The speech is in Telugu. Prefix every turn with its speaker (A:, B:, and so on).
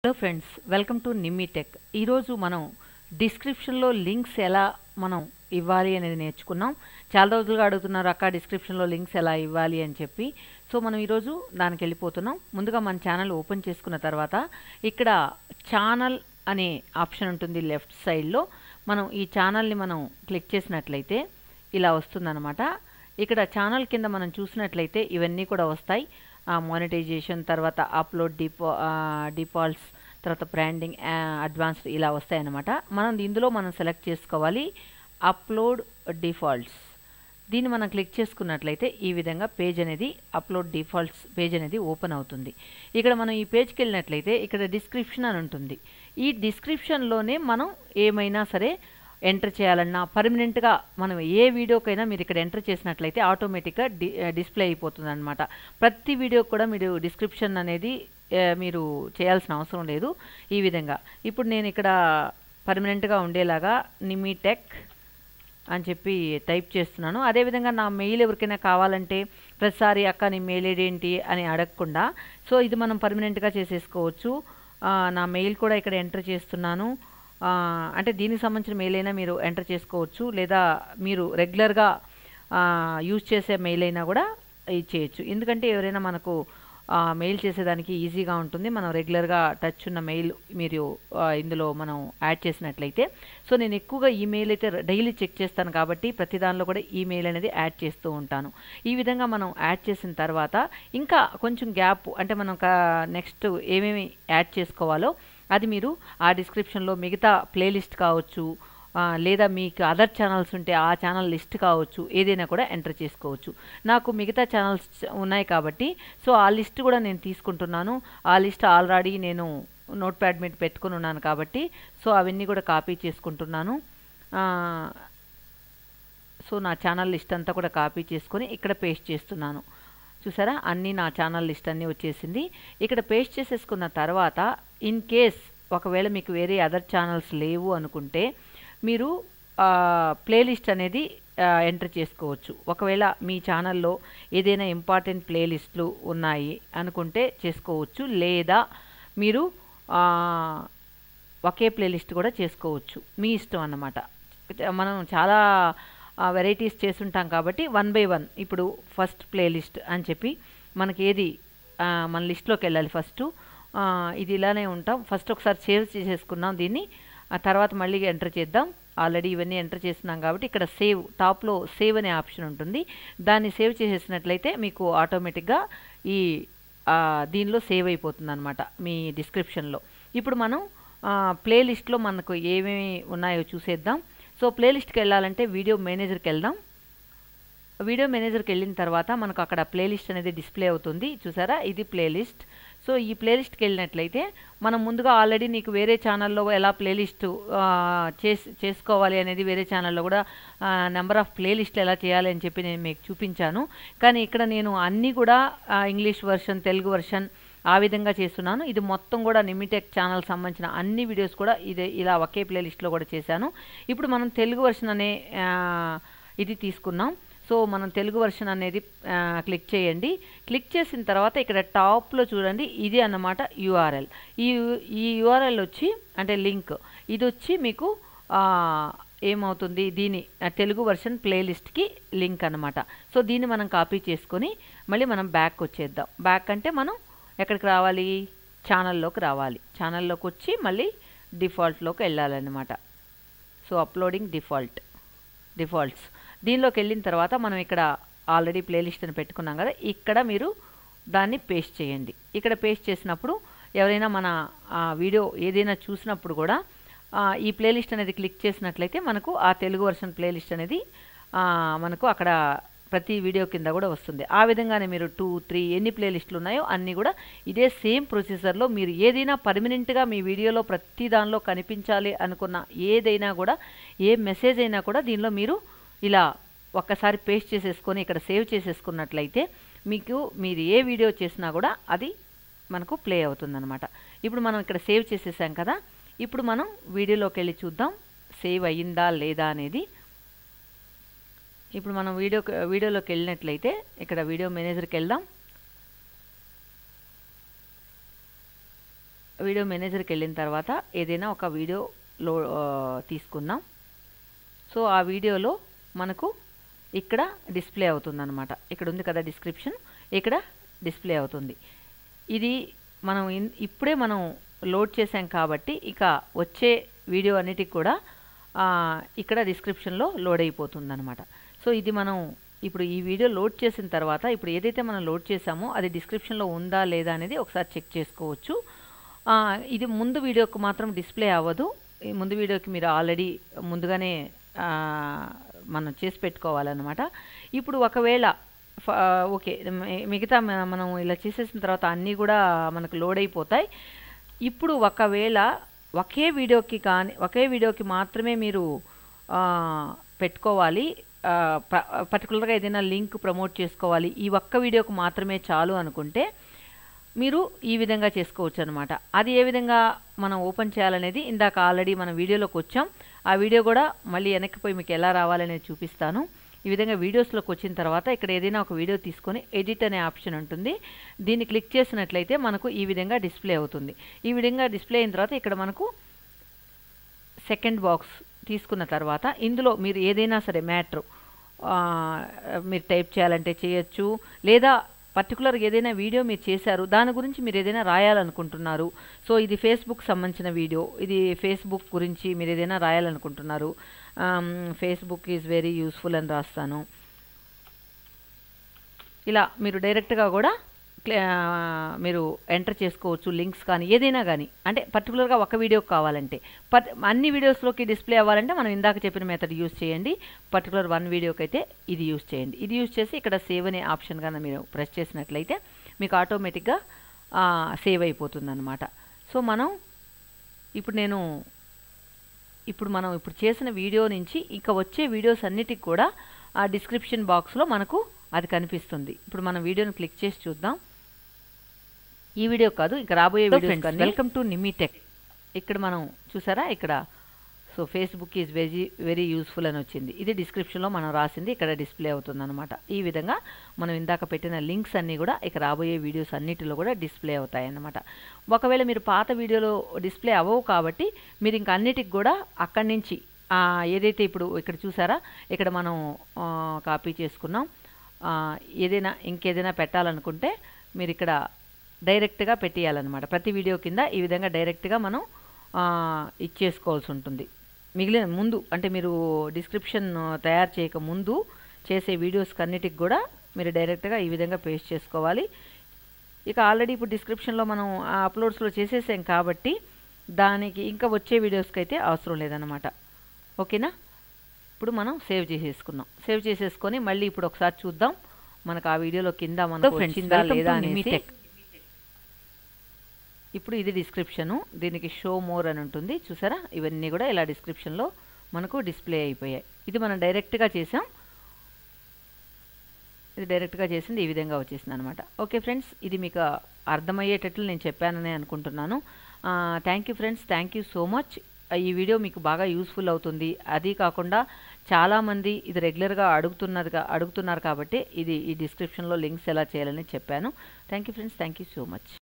A: Hello friends welcome to Nimmi tech ఈరోజు మనం డిస్క్రిప్షన్లో లింక్స్ ఎలా మనం ఇవ్వాలి అనేది నేర్చుకున్నాం చాలా రోజులుగా అడుగుతున్నారు అక్క డిస్క్రిప్షన్లో లింక్స్ ఎలా ఇవ్వాలి అని చెప్పి సో మనం ఈరోజు దానికి వెళ్ళిపోతున్నాం ముందుగా మన ఛానల్ ఓపెన్ చేసుకున్న తర్వాత ఇక్కడ ఛానల్ అనే ఆప్షన్ ఉంటుంది లెఫ్ట్ సైడ్లో మనం ఈ ఛానల్ని మనం క్లిక్ చేసినట్లయితే ఇలా వస్తుందన్నమాట ఇక్కడ ఛానల్ కింద మనం చూసినట్లయితే ఇవన్నీ కూడా వస్తాయి మానిటైజేషన్ తర్వాత అప్లోడ్ డిపా డిఫాల్ట్స్ తర్వాత బ్రాండింగ్ అడ్వాన్స్డ్ ఇలా వస్తాయన్నమాట మనం ఇందులో మనం సెలెక్ట్ చేసుకోవాలి అప్లోడ్ డిఫాల్ట్స్ దీన్ని మనం క్లిక్ చేసుకున్నట్లయితే ఈ విధంగా పేజ్ అనేది అప్లోడ్ డిఫాల్ట్స్ పేజ్ అనేది ఓపెన్ అవుతుంది ఇక్కడ మనం ఈ పేజ్కి వెళ్ళినట్లయితే ఇక్కడ డిస్క్రిప్షన్ అని ఉంటుంది ఈ డిస్క్రిప్షన్లోనే మనం ఏమైనా సరే ఎంటర్ చేయాలన్నా పర్మనెంట్గా మనం ఏ వీడియోకైనా మీరు ఇక్కడ ఎంటర్ చేసినట్లయితే ఆటోమేటిక్గా డి డిస్ప్లే అయిపోతుంది అనమాట ప్రతి వీడియోకి కూడా మీరు డిస్క్రిప్షన్ అనేది ఆ, మీరు చేయాల్సిన అవసరం లేదు ఈ విధంగా ఇప్పుడు నేను ఇక్కడ పర్మనెంట్గా ఉండేలాగా నిమిటెక్ అని చెప్పి టైప్ చేస్తున్నాను అదేవిధంగా నా మెయిల్ ఎవరికైనా కావాలంటే ప్రతిసారి అక్క నీ మెయిల్ ఐడి ఏంటి అని అడగకుండా సో ఇది మనం పర్మనెంట్గా చేసేసుకోవచ్చు ఆ, నా మెయిల్ కూడా ఇక్కడ ఎంటర్ చేస్తున్నాను ఆ, అంటే దీనికి సంబంధించిన మెయిల్ అయినా మీరు ఎంటర్ చేసుకోవచ్చు లేదా మీరు రెగ్యులర్గా యూజ్ చేసే మెయిల్ అయినా కూడా ఇచ్చేయచ్చు ఎందుకంటే ఎవరైనా మనకు ఆ, మెయిల్ చేసేదానికి ఈజీగా ఉంటుంది మనం రెగ్యులర్గా టచ్ ఉన్న మెయిల్ మీరు ఆ, ఇందులో మనం యాడ్ చేసినట్లయితే సో నేను ఎక్కువగా ఈ మెయిల్ అయితే డైలీ చెక్ చేస్తాను కాబట్టి ప్రతి దానిలో కూడా ఈ మెయిల్ అనేది యాడ్ చేస్తూ ఉంటాను ఈ విధంగా మనం యాడ్ చేసిన తర్వాత ఇంకా కొంచెం గ్యాప్ అంటే మనం నెక్స్ట్ ఏమేమి యాడ్ చేసుకోవాలో అది మీరు ఆ డిస్క్రిప్షన్లో మిగతా ప్లేలిస్ట్ కావచ్చు ఆ, లేదా మీకు అదర్ ఛానల్స్ ఉంటే ఆ ఛానల్ లిస్ట్ కావచ్చు ఏదైనా కూడా ఎంటర్ చేసుకోవచ్చు నాకు మిగతా ఛానల్స్ ఉన్నాయి కాబట్టి సో ఆ లిస్ట్ కూడా నేను తీసుకుంటున్నాను ఆ లిస్ట్ ఆల్రెడీ నేను నోట్ ప్యాడ్ మీద పెట్టుకుని ఉన్నాను కాబట్టి సో అవన్నీ కూడా కాపీ చేసుకుంటున్నాను ఆ, సో నా ఛానల్ లిస్ట్ అంతా కూడా కాపీ చేసుకొని ఇక్కడ పేస్ట్ చేస్తున్నాను చూసారా అన్నీ నా ఛానల్ లిస్ట్ అన్నీ వచ్చేసింది ఇక్కడ పేస్ట్ చేసేసుకున్న తర్వాత ఇన్ కేస్ ఒకవేళ మీకు వేరే అదర్ ఛానల్స్ లేవు అనుకుంటే మీరు ప్లేలిస్ట్ అనేది ఎంటర్ చేసుకోవచ్చు ఒకవేళ మీ ఛానల్లో ఏదైనా ఇంపార్టెంట్ ప్లేలిస్ట్లు ఉన్నాయి అనుకుంటే చేసుకోవచ్చు లేదా మీరు ఆ, ఒకే ప్లేలిస్ట్ కూడా చేసుకోవచ్చు మీ ఇష్టం అన్నమాట మనం చాలా వెరైటీస్ చేస్తుంటాం కాబట్టి వన్ బై వన్ ఇప్పుడు ఫస్ట్ ప్లేలిస్ట్ అని చెప్పి మనకి ఏది ఆ, మన లిస్ట్లోకి వెళ్ళాలి ఫస్ట్ ఇది ఇలానే ఉంటాం ఫస్ట్ ఒకసారి సేవ్ చేసేసుకున్నాం దీన్ని ఆ తర్వాత మళ్ళీ ఎంటర్ చేద్దాం ఆల్రెడీ ఇవన్నీ ఎంటర్ చేస్తున్నాం కాబట్టి ఇక్కడ సేవ్ టాప్లో సేవ్ అనే ఆప్షన్ ఉంటుంది దాన్ని సేవ్ చేసేసినట్లయితే మీకు ఆటోమేటిక్గా ఈ ఆ, దీనిలో సేవ్ అయిపోతుంది అనమాట మీ డిస్క్రిప్షన్లో ఇప్పుడు మనం ప్లేలిస్ట్లో మనకు ఏమేమి ఉన్నాయో చూసేద్దాం సో ప్లేలిస్ట్కి వెళ్ళాలంటే వీడియో మేనేజర్కి వెళ్దాం వీడియో మేనేజర్కి వెళ్ళిన తర్వాత మనకు అక్కడ ప్లేలిస్ట్ అనేది డిస్ప్లే అవుతుంది చూసారా ఇది ప్లేలిస్ట్ సో ఈ ప్లేలిస్ట్కి వెళ్ళినట్లయితే మనం ముందుగా ఆల్రెడీ నీకు వేరే ఛానల్లో ఎలా ప్లేలిస్ట్ చేసి చేసుకోవాలి అనేది వేరే ఛానల్లో కూడా నెంబర్ ఆఫ్ ప్లేలిస్ట్లు ఎలా చేయాలి అని చెప్పి నేను మీకు చూపించాను కానీ ఇక్కడ నేను అన్నీ కూడా ఆ, ఇంగ్లీష్ వర్షన్ తెలుగు వర్షన్ ఆ విధంగా చేస్తున్నాను ఇది మొత్తం కూడా నిమిటెక్ ఛానల్ సంబంధించిన అన్ని వీడియోస్ కూడా ఇదే ఇలా ఒకే ప్లేలిస్ట్లో కూడా చేశాను ఇప్పుడు మనం తెలుగు వర్షన్ అనే ఆ, ఇది తీసుకున్నాం సో మనం తెలుగు వర్షన్ అనేది ఆ, క్లిక్ చేయండి క్లిక్ చేసిన తర్వాత ఇక్కడ టాప్లో చూడండి ఇది అన్నమాట యూఆర్ఎల్ ఈ ఈ యూఆర్ఎల్ వచ్చి అంటే లింక్ ఇది వచ్చి మీకు ఆ, ఏమవుతుంది దీని ఆ, తెలుగు వర్షన్ ప్లేలిస్ట్కి లింక్ అన్నమాట సో దీన్ని మనం కాపీ చేసుకొని మళ్ళీ మనం బ్యాక్ వచ్చేద్దాం బ్యాక్ అంటే మనం ఎక్కడికి రావాలి ఛానల్లోకి రావాలి ఛానల్లోకి వచ్చి మళ్ళీ డిఫాల్ట్లోకి వెళ్ళాలన్నమాట సో అప్లోడింగ్ డిఫాల్ట్ డిఫాల్ట్స్ దీనిలోకి వెళ్ళిన తర్వాత మనం ఇక్కడ ఆల్రెడీ ప్లేలిస్ట్ అని పెట్టుకున్నాం కదా ఇక్కడ మీరు దాన్ని పేస్ట్ చేయండి ఇక్కడ పేస్ట్ చేసినప్పుడు ఎవరైనా మన ఆ, వీడియో ఏదైనా చూసినప్పుడు కూడా ఆ, ఈ ప్లేలిస్ట్ అనేది క్లిక్ చేసినట్లయితే మనకు ఆ తెలుగు వర్షన్ ప్లేలిస్ట్ అనేది ఆ, మనకు అక్కడ ప్రతి వీడియో కింద కూడా వస్తుంది ఆ విధంగానే మీరు టూ త్రీ ఎన్ని ప్లేలిస్టులు ఉన్నాయో అన్నీ కూడా ఇదే సేమ్ ప్రొసీజర్లో మీరు ఏదైనా పర్మనెంట్గా మీ వీడియోలో ప్రతి దానిలో కనిపించాలి అనుకున్న ఏదైనా కూడా ఏ మెసేజ్ అయినా కూడా దీనిలో మీరు ఇలా ఒక్కసారి పేస్ట్ చేసేసుకొని ఇక్కడ సేవ్ చేసేసుకున్నట్లయితే మీకు మీరు ఏ వీడియో చేసినా కూడా అది మనకు ప్లే అవుతుందన్నమాట ఇప్పుడు మనం ఇక్కడ సేవ్ చేసేసాం కదా ఇప్పుడు మనం వీడియోలోకి వెళ్ళి చూద్దాం సేవ్ అయ్యిందా లేదా అనేది ఇప్పుడు మనం వీడియో వీడియోలోకి వెళ్ళినట్లయితే ఇక్కడ వీడియో మేనేజర్కి వెళ్దాం వీడియో మేనేజర్కి వెళ్ళిన తర్వాత ఏదైనా ఒక వీడియో లో ఆ, తీసుకుందాం సో ఆ వీడియోలో మనకు ఇక్కడ డిస్ప్లే అవుతుంది అనమాట ఇక్కడ ఉంది కదా డిస్క్రిప్షన్ ఇక్కడ డిస్ప్లే అవుతుంది ఇది మనం ఇన్- ఇప్పుడే మనం లోడ్ చేసాం కాబట్టి ఇక వచ్చే వీడియో అన్నిటికి కూడా ఆ, ఇక్కడ డిస్క్రిప్షన్లో లోడ్ అయిపోతుంది అనమాట సో ఇది మనం ఇప్పుడు ఈ వీడియో లోడ్ చేసిన తర్వాత ఇప్పుడు ఏదైతే మనం లోడ్ చేసామో అది డిస్క్రిప్షన్లో ఉందా లేదా అనేది ఒకసారి చెక్ చేసుకోవచ్చు ఆ, ఇది ముందు వీడియోకి మాత్రం డిస్ప్లే అవ్వదు ఈ ముందు వీడియోకి మీరు ఆల్రెడీ ముందుగానే ఆ, మనం చేసి పెట్టుకోవాలన్నమాట ఇప్పుడు ఒకవేళ ఫ- ఓకే మి- మిగతా మ- మనం ఇలా చేసేసిన తర్వాత అన్నీ కూడా మనకు లోడ్ అయిపోతాయి ఇప్పుడు ఒకవేళ ఒకే వీడియోకి కానీ ఒకే వీడియోకి మాత్రమే మీరు ఆ, పెట్టుకోవాలి ఆ, ప- పర్టికులర్గా ఏదైనా లింక్ ప్రమోట్ చేసుకోవాలి ఈ ఒక్క వీడియోకి మాత్రమే చాలు అనుకుంటే మీరు ఈ విధంగా చేసుకోవచ్చు అనమాట అది ఏ విధంగా మనం ఓపెన్ చేయాలనేది ఇందాక ఆల్రెడీ మనం వీడియోలోకి వచ్చాం ఆ వీడియో కూడా మళ్ళీ వెనక్కి పోయి మీకు ఎలా రావాలనేది చూపిస్తాను ఈ విధంగా వీడియోస్లోకి వచ్చిన తర్వాత ఇక్కడ ఏదైనా ఒక వీడియో తీసుకొని ఎడిట్ అనే ఆప్షన్ ఉంటుంది దీన్ని క్లిక్ చేసినట్లయితే మనకు ఈ విధంగా డిస్ప్లే అవుతుంది ఈ విధంగా డిస్ప్లే అయిన తర్వాత ఇక్కడ మనకు సెకండ్ బాక్స్ తీసుకున్న తర్వాత ఇందులో మీరు ఏదైనా సరే మ్యాటర్ మీరు టైప్ చేయాలంటే చేయొచ్చు లేదా పర్టికులర్గా ఏదైనా వీడియో మీరు చేశారు దాని గురించి మీరు ఏదైనా రాయాలనుకుంటున్నారు సో ఇది ఫేస్బుక్ సంబంధించిన వీడియో ఇది ఫేస్బుక్ గురించి మీరు ఏదైనా రాయాలనుకుంటున్నారు ఫేస్బుక్ ఈజ్ వెరీ యూస్ఫుల్ అని రాస్తాను ఇలా మీరు డైరెక్ట్గా కూడా క్ల- ఆ, మీరు ఎంటర్ చేసుకోవచ్చు లింక్స్ కానీ ఏదైనా కానీ అంటే పర్టికులర్గా ఒక వీడియోకి కావాలంటే పర్ అన్ని వీడియోస్లోకి డిస్ప్లే అవ్వాలంటే మనం ఇందాక చెప్పిన మెథడ్ యూస్ చేయండి పర్టికులర్ వన్ వీడియోకి అయితే ఇది యూస్ చేయండి ఇది యూస్ చేసి ఇక్కడ సేవ్ అనే ఆప్షన్ కన్నా మీరు ప్రెస్ చేసినట్లయితే మీకు ఆటోమేటిక్గా సేవ్ అయిపోతుంది అనమాట సో మనం ఇప్పుడు నేను ఇప్పుడు మనం ఇప్పుడు చేసిన వీడియో నుంచి ఇంకా వచ్చే వీడియోస్ అన్నిటికి కూడా ఆ డిస్క్రిప్షన్ బాక్స్లో మనకు అది కనిపిస్తుంది ఇప్పుడు మనం వీడియోని క్లిక్ చేసి చూద్దాం ఈ వీడియో కాదు ఇంకా రాబోయే వీడియోస్ వెల్కమ్ టు నిమిటెక్ ఇక్కడ మనం చూసారా ఇక్కడ so Facebook is very very useful అని వచ్చింది ఇది డిస్క్రిప్షన్లో మనం రాసింది ఇక్కడ డిస్ప్లే అవుతుంది అనమాట ఈ విధంగా మనం ఇందాక పెట్టిన లింక్స్ అన్నీ కూడా ఇక రాబోయే వీడియోస్ అన్నిటిలో కూడా డిస్ప్లే అవుతాయి అన్నమాట ఒకవేళ మీరు పాత వీడియోలో డిస్ప్లే అవ్వవు కాబట్టి మీరు ఇంక అన్నిటికి కూడా అక్కడి నుంచి ఆ, ఏదైతే ఇప్పుడు ఇక్కడ చూసారా ఇక్కడ మనం ఆ, కాపీ చేసుకున్నాం ఆ, ఏదైనా ఇంకేదైనా పెట్టాలనుకుంటే మీరు ఇక్కడ డైరెక్ట్గా పెట్టేయాలన్నమాట ప్రతి వీడియో కింద ఈ విధంగా డైరెక్ట్గా మనం ఆ, ఇచ్చేసుకోవాల్సి ఉంటుంది మిగిలిన ముందు అంటే మీరు డిస్క్రిప్షన్ తయారు చేయక ముందు చేసే వీడియోస్ అన్నిటికి కూడా మీరు డైరెక్ట్గా ఈ విధంగా పేస్ట్ చేసుకోవాలి ఇక ఆల్రెడీ ఇప్పుడు డిస్క్రిప్షన్లో మనం ఆ అప్లోడ్స్లో చేసేసాం కాబట్టి దానికి ఇంకా వచ్చే వీడియోస్కి అయితే అవసరం లేదన్నమాట ఓకేనా ఇప్పుడు మనం సేవ్ చేసేసుకున్నాం సేవ్ చేసేసుకొని మళ్ళీ ఇప్పుడు ఒకసారి చూద్దాం మనకు ఆ వీడియోలో కింద మనకు
B: friends,
A: వచ్చిందా
B: welcome
A: లేదా
B: to
A: అనేసి
B: Nimitech.
A: ఇప్పుడు ఇది డిస్క్రిప్షను దీనికి షో మోర్ అని ఉంటుంది చూసారా ఇవన్నీ కూడా ఇలా డిస్క్రిప్షన్లో మనకు డిస్ప్లే అయిపోయాయి ఇది మనం డైరెక్ట్గా చేసాం ఇది డైరెక్ట్గా చేసింది ఈ విధంగా వచ్చేసింది అనమాట ఓకే ఫ్రెండ్స్ ఇది మీకు అర్థమయ్యేటట్లు నేను చెప్పానని అనుకుంటున్నాను thank you friends thank you so much ఈ వీడియో మీకు బాగా యూస్ఫుల్ అవుతుంది అది కాకుండా చాలామంది ఇది రెగ్యులర్గా అడుగుతున్నదిగా అడుగుతున్నారు కాబట్టి ఇది ఈ డిస్క్రిప్షన్లో లింక్స్ ఎలా చేయాలని చెప్పాను thank you friends thank you so much